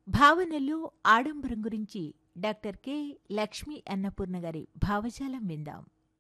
భావనలో ఆడంబరం గురించి doctor K Lakshmi Annapurna గారి భావజాలం విందాం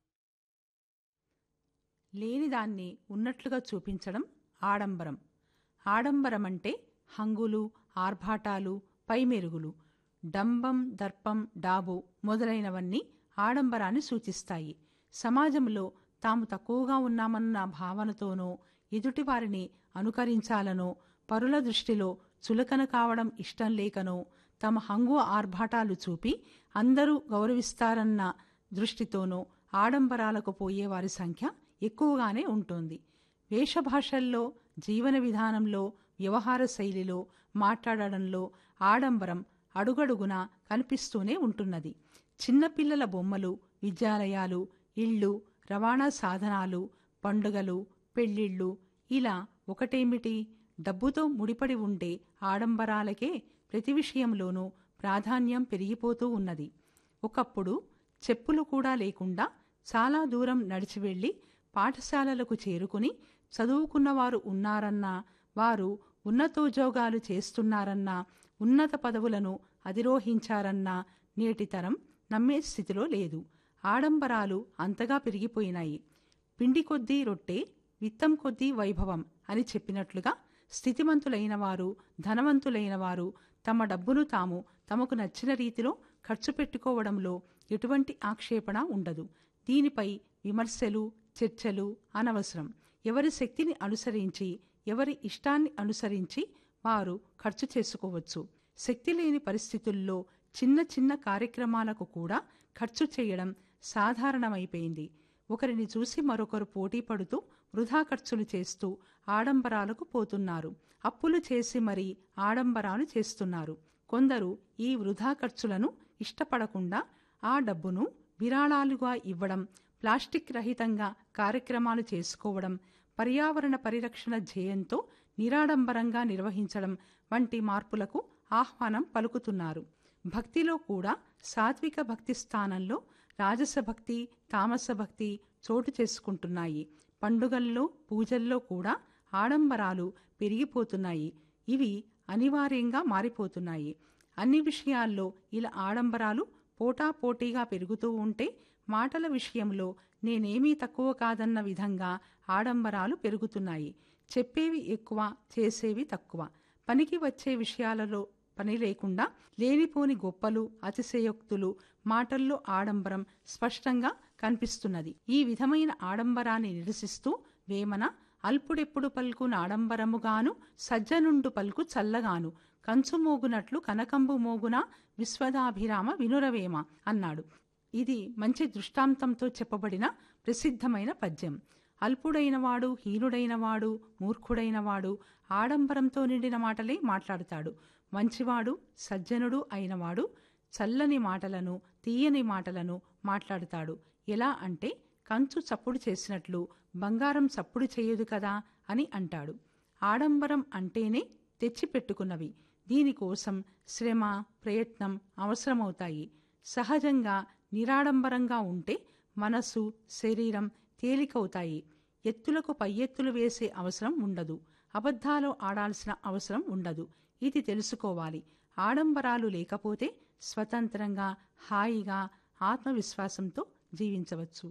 లేనిదాన్ని ఉన్నట్లుగా చూపించడం ఆడంబరం ఆడంబరం అంటే హంగులు ఆర్భాటాలు పైమెరుగులు డంబం దర్పం డాబు మొదలైనవన్నీ ఆడంబరాన్ని సూచిస్తాయి సమాజంలో తాము తక్కువగా ఉన్నామన్న భావనతోనో ఎదుటివారిని అనుకరించాలనో పరుల దృష్టిలో చులకన కావడం ఇష్టం లేకనో తమ హంగు ఆర్భాటాలు చూపి అందరూ గౌరవిస్తారన్న దృష్టితోనో ఆడంబరాలకు పోయే వారి సంఖ్య ఎక్కువగానే ఉంటుంది వేషభాషల్లో జీవన విధానంలో వ్యవహార శైలిలో మాట్లాడడంలో ఆడంబరం అడుగడుగునా కనిపిస్తూనే ఉంటున్నది చిన్నపిల్లల బొమ్మలు విద్యాలయాలు ఇళ్ళు రవాణా సాధనాలు పండుగలు పెళ్ళిళ్ళు ఇలా ఒకటేమిటి డబ్బుతో ముడిపడి ఉండే ఆడంబరాలకే ప్రతి విషయంలోనూ ప్రాధాన్యం పెరిగిపోతూ ఉన్నది ఒకప్పుడు చెప్పులు కూడా లేకుండా చాలా దూరం నడిచి వెళ్ళి పాఠశాలలకు చేరుకుని చదువుకున్నవారు ఉన్నారన్నా వారు ఉన్నతోద్యోగాలు చేస్తున్నారన్నా ఉన్నత పదవులను అధిరోహించారన్నా నేటి తరం నమ్మే స్థితిలో లేదు ఆడంబరాలు అంతగా పెరిగిపోయినాయి పిండి కొద్దీ రొట్టె విత్తం కొద్దీ వైభవం అని చెప్పినట్లుగా స్థితిమంతులైన వారు ధనవంతులైన వారు తమ డబ్బును తాము తమకు నచ్చిన రీతిలో ఖర్చు పెట్టుకోవడంలో ఎటువంటి ఆక్షేపణ ఉండదు దీనిపై విమర్శలు చర్చలు అనవసరం ఎవరి శక్తిని అనుసరించి ఎవరి ఇష్టాన్ని అనుసరించి వారు ఖర్చు చేసుకోవచ్చు శక్తి లేని పరిస్థితుల్లో చిన్న చిన్న కార్యక్రమాలకు కూడా ఖర్చు చేయడం సాధారణమైపోయింది ఒకరిని చూసి మరొకరు పోటీ పడుతూ వృధా ఖర్చులు చేస్తూ ఆడంబరాలకు పోతున్నారు అప్పులు చేసి మరీ ఆడంబరాలు చేస్తున్నారు కొందరు ఈ వృధా ఖర్చులను ఇష్టపడకుండా ఆ డబ్బును విరాళాలుగా ఇవ్వడం ప్లాస్టిక్ రహితంగా కార్యక్రమాలు చేసుకోవడం పర్యావరణ పరిరక్షణ ధ్యేయంతో నిరాడంబరంగా నిర్వహించడం వంటి మార్పులకు ఆహ్వానం పలుకుతున్నారు భక్తిలో కూడా సాత్విక భక్తి స్థానంలో రాజస భక్తి తామస భక్తి చోటు చేసుకుంటున్నాయి పండుగల్లో పూజల్లో కూడా ఆడంబరాలు పెరిగిపోతున్నాయి ఇవి అనివార్యంగా మారిపోతున్నాయి అన్ని విషయాల్లో ఇలా ఆడంబరాలు పోటాపోటీగా పెరుగుతూ ఉంటే మాటల విషయంలో నేనేమీ తక్కువ కాదన్న విధంగా ఆడంబరాలు పెరుగుతున్నాయి చెప్పేవి ఎక్కువ చేసేవి తక్కువ పనికి వచ్చే విషయాలలో పని లేకుండా లేనిపోని గొప్పలు అతిశయోక్తులు మాటల్లో ఆడంబరం స్పష్టంగా కనిపిస్తున్నది ఈ విధమైన ఆడంబరాన్ని నిరసిస్తూ వేమన అల్పుడెప్పుడు పలుకు నాడంబరముగాను సజ్జనుండు పలుకు చల్లగాను కంచు మోగునట్లు కనకంబు మోగున విశ్వదాభిరామ వినురవేమ అన్నాడు ఇది మంచి దృష్టాంతంతో చెప్పబడిన ప్రసిద్ధమైన పద్యం అల్పుడైనవాడు హీనుడైనవాడు మూర్ఖుడైనవాడు ఆడంబరంతో నిండిన మాటలే మాట్లాడుతాడు మంచివాడు సజ్జనుడు అయినవాడు చల్లని మాటలను తీయని మాటలను మాట్లాడుతాడు ఎలా అంటే కంచు చప్పుడు చేసినట్లు బంగారం చప్పుడు చేయదు కదా అని అంటాడు ఆడంబరం అంటేనే తెచ్చిపెట్టుకున్నవి దీనికోసం శ్రమ ప్రయత్నం అవసరమవుతాయి సహజంగా నిరాడంబరంగా ఉంటే మనసు శరీరం తేలికవుతాయి ఎత్తులకు పై ఎత్తులు వేసే అవసరం ఉండదు అబద్ధాలు ఆడాల్సిన అవసరం ఉండదు ఇది తెలుసుకోవాలి ఆడంబరాలు లేకపోతే స్వతంత్రంగా హాయిగా ఆత్మవిశ్వాసంతో జీవించవచ్చు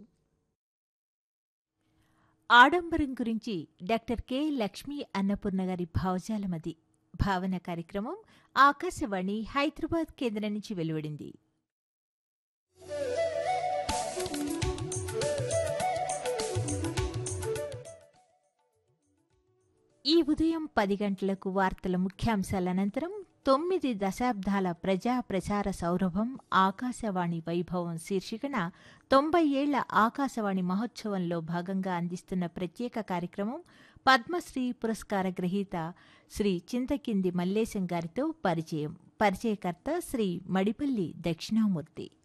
ఆడంబరం గురించి డాక్టర్ కె లక్ష్మీ అన్నపూర్ణ గారి భావజాలమది భావన కార్యక్రమం ఆకాశవాణి హైదరాబాద్ కేంద్రం నుంచి వెలువడింది ఈ ఉదయం పది గంటలకు వార్తల ముఖ్యాంశాల అనంతరం తొమ్మిది దశాబ్దాల ప్రజా ప్రచార సౌరభం ఆకాశవాణి వైభవం శీర్షికన తొంభై ఏళ్ల ఆకాశవాణి మహోత్సవంలో భాగంగా అందిస్తున్న ప్రత్యేక కార్యక్రమం పద్మశ్రీ పురస్కార గ్రహీత శ్రీ చింతకింది మల్లేశం గారితో పరిచయం పరిచయకర్త శ్రీ మడిపల్లి దక్షిణామూర్తి